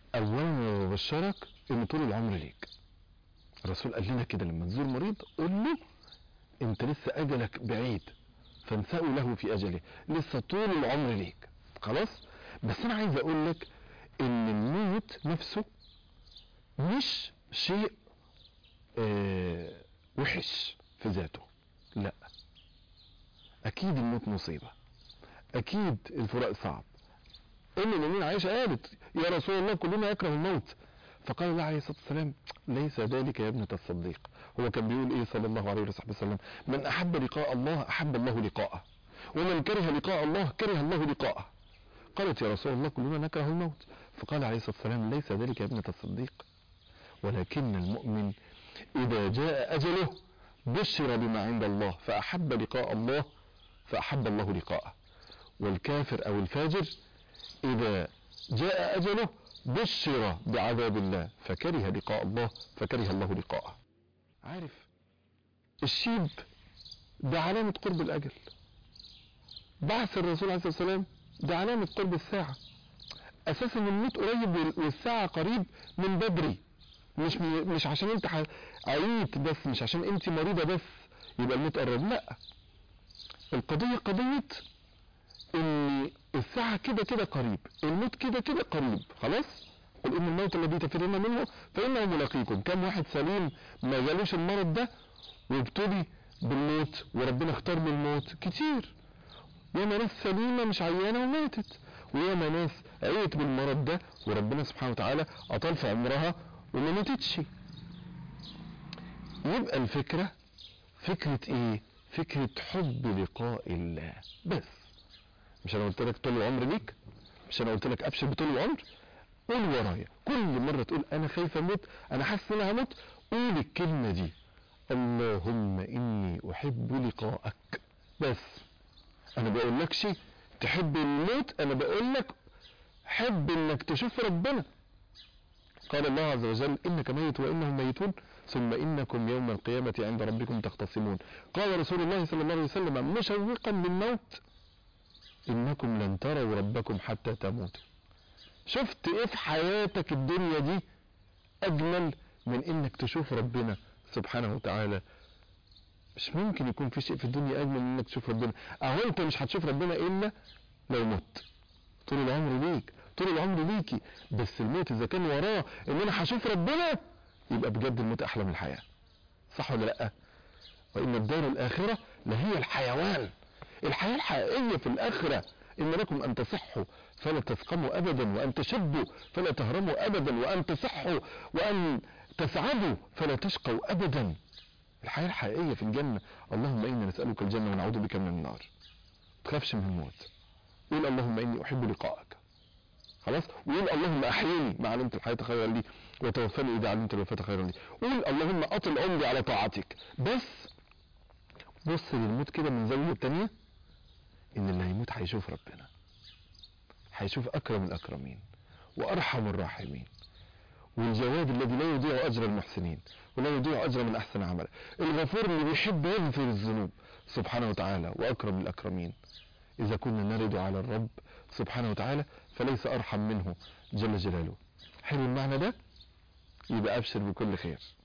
اولا ببشرك ان طول العمر ليك الرسول قال لنا كده لما تزور مريض قول له انت لسه اجلك بعيد فانسأوا له في اجله لسه طول العمر ليك خلاص بس انا عايز اقول لك ان الموت نفسه مش شيء آه وحش في ذاته لا اكيد الموت مصيبة اكيد الفراق صعب ام المؤمنين عائشة قالت يا رسول الله كلنا يكره الموت فقال الله عليه الصلاة والسلام ليس ذلك يا ابنة الصديق هو كان بيقول ايه صلى الله عليه وصحبه وسلم من احب لقاء الله احب الله لقاءه ومن كره لقاء الله كره الله لقاءه قالت يا رسول الله كلنا نكره الموت فقال عليه الصلاة والسلام ليس ذلك يا ابنة الصديق ولكن المؤمن اذا جاء اجله بشر بما عند الله فاحب لقاء الله فاحب الله لقاءه والكافر او الفاجر اذا جاء اجله بشر بعذاب الله فكره لقاء الله فكره الله لقاءه عارف الشيب ده علامة قرب الاجل بعث الرسول عليه الصلاة والسلام ده علامة قرب الساعة اساسا الموت قريب والساعة قريب من بدري مش مش عشان انت عييت بس مش عشان انت مريضة بس يبقى الموت قرب لا القضية قضية ان الساعة كده كده قريب الموت كده كده قريب خلاص قل ان الموت الذي تفرون منه فانه ملاقيكم كم واحد سليم ما جالوش المرض ده وابتلي بالموت وربنا اختار له الموت كتير ياما ناس سليمة مش عيانة وماتت وياما ناس عيت بالمرض ده وربنا سبحانه وتعالى اطال في عمرها وما ماتتش يبقى الفكرة فكرة ايه فكرة حب لقاء الله بس مش انا قلت لك طول العمر ليك مش انا قلت لك ابشر بطول العمر قول ورايا كل مرة تقول انا خايف اموت انا حاسس ان انا هموت قول الكلمة دي اللهم اني احب لقاءك بس انا بقول لكش تحب الموت انا بقول لك حب انك تشوف ربنا قال الله عز وجل انك ميت وانهم ميتون ثم انكم يوم القيامة عند ربكم تختصمون قال رسول الله صلى الله عليه وسلم مشوقا للموت انكم لن تروا ربكم حتى تموتوا شفت ايه في حياتك الدنيا دي اجمل من انك تشوف ربنا سبحانه وتعالى مش ممكن يكون في شيء في الدنيا اجمل من انك تشوف ربنا اهو انت مش هتشوف ربنا الا لو مت طول العمر ليك طول العمر ليكي بس الموت اذا كان وراه ان انا هشوف ربنا يبقى بجد الموت احلى من الحياة صح ولا لا وان الدار الاخرة لهي الحيوان الحياة الحقيقية في الاخرة ان لكم ان تصحوا فلا تسقموا ابدا وان تشبوا فلا تهرموا ابدا وان تصحوا وان تسعدوا فلا تشقوا ابدا الحياة الحقيقية في الجنة اللهم انا نسألك الجنة ونعوذ بك من النار تخافش من الموت قول اللهم اني احب لقاءك خلاص وقول اللهم احيني ما علمت الحياة خيرا لي وتوفني اذا علمت الوفاة خيرا لي قول اللهم اطل عمري على طاعتك بس بص للموت كده من زاوية تانية ان اللي هيموت هيشوف ربنا هيشوف اكرم الاكرمين وارحم الراحمين والجواد الذي لا يضيع اجر المحسنين ولا يضيع اجر من احسن عملا الغفور اللي بيحب يغفر الذنوب سبحانه وتعالى واكرم الاكرمين اذا كنا نرد على الرب سبحانه وتعالى فليس ارحم منه جل جلاله حلو المعنى ده يبقى ابشر بكل خير